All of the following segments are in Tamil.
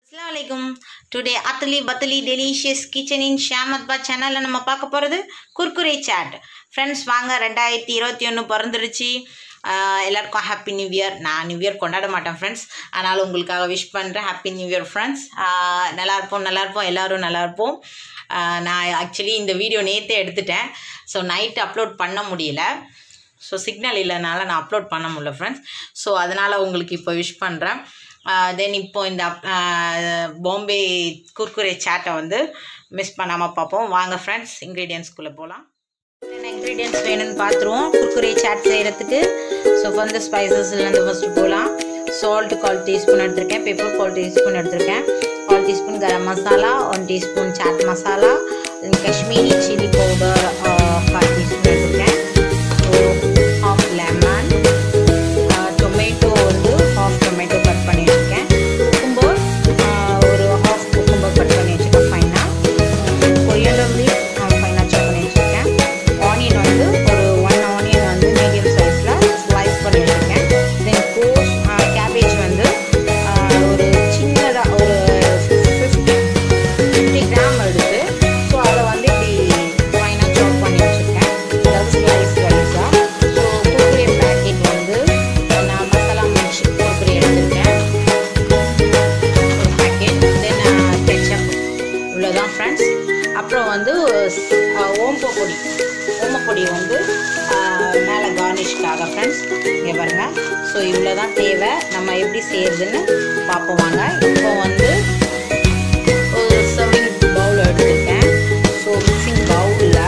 அஸ்ஸலாமலைக்கும் டுடே அத்லி பத்லி டெலிஷியஸ் கிச்சன் இன் ஷாமத்பா சேனலில் நம்ம பார்க்க போகிறது குர்குரே சாட் ஃப்ரெண்ட்ஸ் வாங்க ரெண்டாயிரத்தி இருபத்தி ஒன்று பிறந்துருச்சு ஆஹ் எல்லாருக்கும் ஹாப்பி நியூ இயர் நான் நியூ இயர் கொண்டாட மாட்டேன் ஃப்ரெண்ட்ஸ் அதனால் உங்களுக்காக விஷ் பண்ணுறேன் ஹாப்பி நியூ இயர் ஃப்ரெண்ட்ஸ் நல்லா இருப்போம் நல்லா இருப்போம் எல்லோரும் நல்லா இருப்போம் ஆஹ் நான் ஆக்சுவலி இந்த வீடியோ நேற்றே எடுத்துட்டேன் ஸோ நைட் அப்லோட் பண்ண முடியல ஸோ சிக்னல் இல்லைனால நான் அப்லோட் பண்ண முடியல ஃப்ரெண்ட்ஸ் ஸோ அதனால் உங்களுக்கு இப்போ விஷ் பண்ணுறேன் தென் இப்போ இந்த பாம்பே குர்குரே சாட்டை வந்து மிஸ் பண்ணாமல் பார்ப்போம் வாங்க ஃப்ரெண்ட்ஸ் இன்க்ரீடியன்ஸ்குள்ளே போகலாம் என்ன இன்க்ரீடியன்ஸ் வேணும்னு பார்த்துருவோம் குர்குரே சாட் செய்கிறதுக்கு ஸோ வந்து ஸ்பைசஸ்லேருந்து ஃபஸ்ட்டு போகலாம் சால்ட் கால் டீஸ்பூன் எடுத்திருக்கேன் பெப்பர் கால் டீஸ்பூன் எடுத்திருக்கேன் கால் teaspoon garam masala one teaspoon chaat masala Kashmiri chilli powder கால் டீஸ்பூன் எடுத்திருக்கேன் ஸோ ஹாஃப் லெமன் டொமேட்டோ வந்து ஹாஃப் டொமேட்டோ கட் பண்ணி வச்சுருக்கேன் குக்கும்பர் ஒரு ஹாஃப் குக்கும்பர் கட் பண்ணி வச்சுருக்கேன் ஃபைனாக கொரியண்டர் லீஃப் ஃபைனாக சாப் பண்ணி வச்சுருக்கேன் ஆனியன் வந்து ஒரு ஒன் ஆனியன் வந்து மீடியம் சைஸில் ஸ்லைஸ் பண்ணி வச்சுருக்கேன் தென் கோஸ் கேபேஜ் வந்து ஆஹ், ஒரு சின்னதாக ஒரு ஃபிஃப்டி ஃபிஃப்டி கிராம் எடுத்து ஸோ அதை வந்து இப்படி ஃபைனாக சாப் பண்ணி வச்சுருக்கேன் அதாவது ஸ்லைஸ் ஸ்லைஸாக ஸோ குர்குரே பேக்கெட் வந்து நான் மசாலா மிர்ச்சி குர்குரே எடுத்திருக்கேன் ஒரு பேக்கெட் தென் கெச்சப் இவ்வளோதான் ஃப்ரெண்ட்ஸ் அப்புறம் வந்து அஹ், ஓம்போ பொடி ஓமப்பொடி வந்து மேலே கார்னிஷ்காக ஃப்ரெண்ட்ஸ் இங்கே பாருங்க ஸோ இவ்வளோ தான் தேவை நம்ம எப்படி செய்யறதுன்னு பார்ப்போம் வாங்க இப்போ வந்து ஒரு சர்விங் பவுல் எடுத்துருக்கேன் ஸோ மிக்சிங் பவுலில்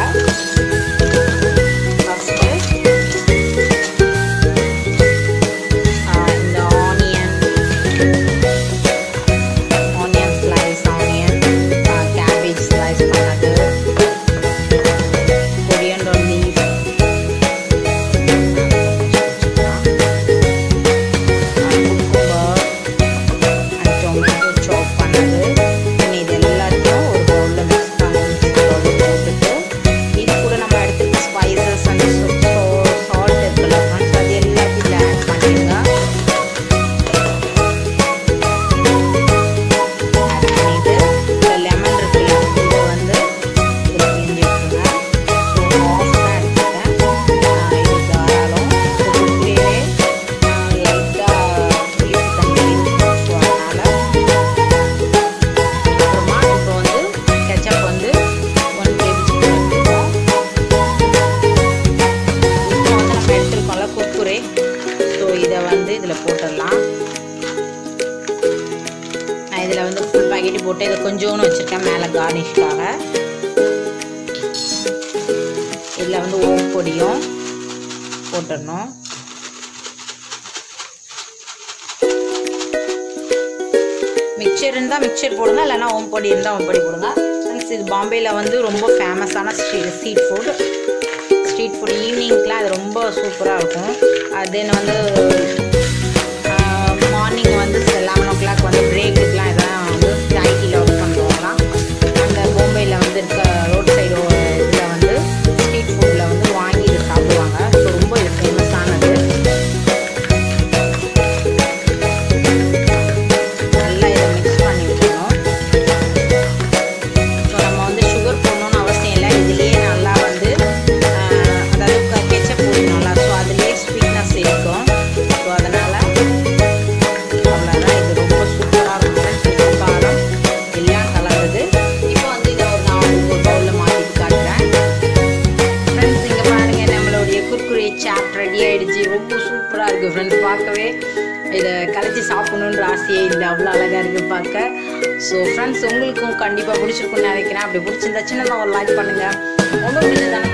ஃபஸ்ட்டு இந்த onion onion slice onion cabbage slice பண்ணது கொரியண்டர் லீஃப் டொமேட்டோ சாப் பண்ணது and இது எல்லாத்தையும் ஒரு பவுலில் மிக்ஸ் பண்ணி மிக்ஸ் பவுலில் போட்டுட்டு இது கூட நம்ம எடுத்துக்க ஸ்பைசஸ் அண்ட் சால்ட் இருக்குல்ல ஃப்ரெண்ட்ஸ் அது எல்லாத்தையும் இதில் ஆட் பண்ணிடுங்க ஆட் பண்ணிட்டு இந்த லெமன் இருக்குல்ல இதை வந்து இதில் பிழிஞ்சு விட்டுருங்க ஸோ ஆஃப் தான் எடுத்துட்டேன் ஆஹ் இது தாராளம் ஸோ குர்குரே லைட்டாக புளிப்பு தண்ணி ஸோ அதனால் அப்புறமா இப்போ வந்து கெச்சப் வந்து ஒன் டேபிள் ஸ்பூன் எடுத்துக்கோம் இப்போ வந்து நம்ம எடுத்துருக்கோம்ல குர்குரே ஸோ இதை வந்து இதில் போட்டுடலாம் நான் இதில் வந்து ஃபுல் பாக்கெட்டு போட்டு இதை கொஞ்சோன்னு வச்சுருக்கேன் மேலே கார்னிஷ்காக இதில் வந்து ஓம் பொடியும் போட்டுடணும் மிக்சர் இருந்தால் மிக்சர் போடுங்க இல்லைன்னா ஓம் பொடி இருந்தால் ஓம் பொடி போடுங்க ஃப்ரெண்ட்ஸ் இது பாம்பேயில் வந்து ரொம்ப ஃபேமஸான ஸ்ட்ரீட் ஃபுட் ஸ்ட்ரீட் ஃபுட் ஈவினிங்க்கெலாம் அது ரொம்ப சூப்பராக இருக்கும் தென் வந்து மார்னிங் வந்து லெவன் ஓ கிளாக் வந்து பிரேக்குக்கெலாம் இதெல்லாம் வந்து ஐடியில் ஒர்க் பண்ணுறவங்களாம் அந்த மும்பையில் வந்து இருக்க ரோட் சைடு இதில் வந்து ஸ்ட்ரீட் ஃபுட்டில் வந்து வாங்கி இது சாப்பிடுவாங்க ஸோ ரொம்ப இது ஃபேமஸானது நல்லா இதை மிக்ஸ் பண்ணி விட்டுணும் ஸோ நம்ம வந்து சுகர் போடணும்னு அவசியம் இல்லை இதுலேயே நல்லா வந்து ஆஹ், அதாவது கெச்சப் போடணும் நல்லா ஸோ அதுலேயே ஸ்வீட்னஸ் இருக்கும் ஸோ அதனால் அவ்வளோதான் இது ரொம்ப சூப்பராக இருக்கும் சூப்பர் காரம் எல்லாம் கலந்தது இப்போ வந்து இதை ஒரு நான் ஒரு பவுலில் மாற்றிட்டு காட்டுறேன் ஃப்ரெண்ட்ஸ் இங்கே பாருங்க நம்மளுடைய குர்குரே சாட் ரெடி ஆயிடுச்சு ரொம்ப சூப்பராக இருக்குது ஃப்ரெண்ட்ஸ் பார்க்கவே இதை கலைச்சி சாப்பிடணுன்ற ஆசையே இல்லை அவ்வளோ அழகாக இருக்குது பார்க்க ஸோ ஃப்ரெண்ட்ஸ் உங்களுக்கும் கண்டிப்பாக பிடிச்சிருக்குன்னு நினைக்கிறேன் அப்படி பிடிச்சிருந்தா சின்னதாக ஒரு லைக் பண்ணுங்கள் ரொம்ப பிடிச்சதான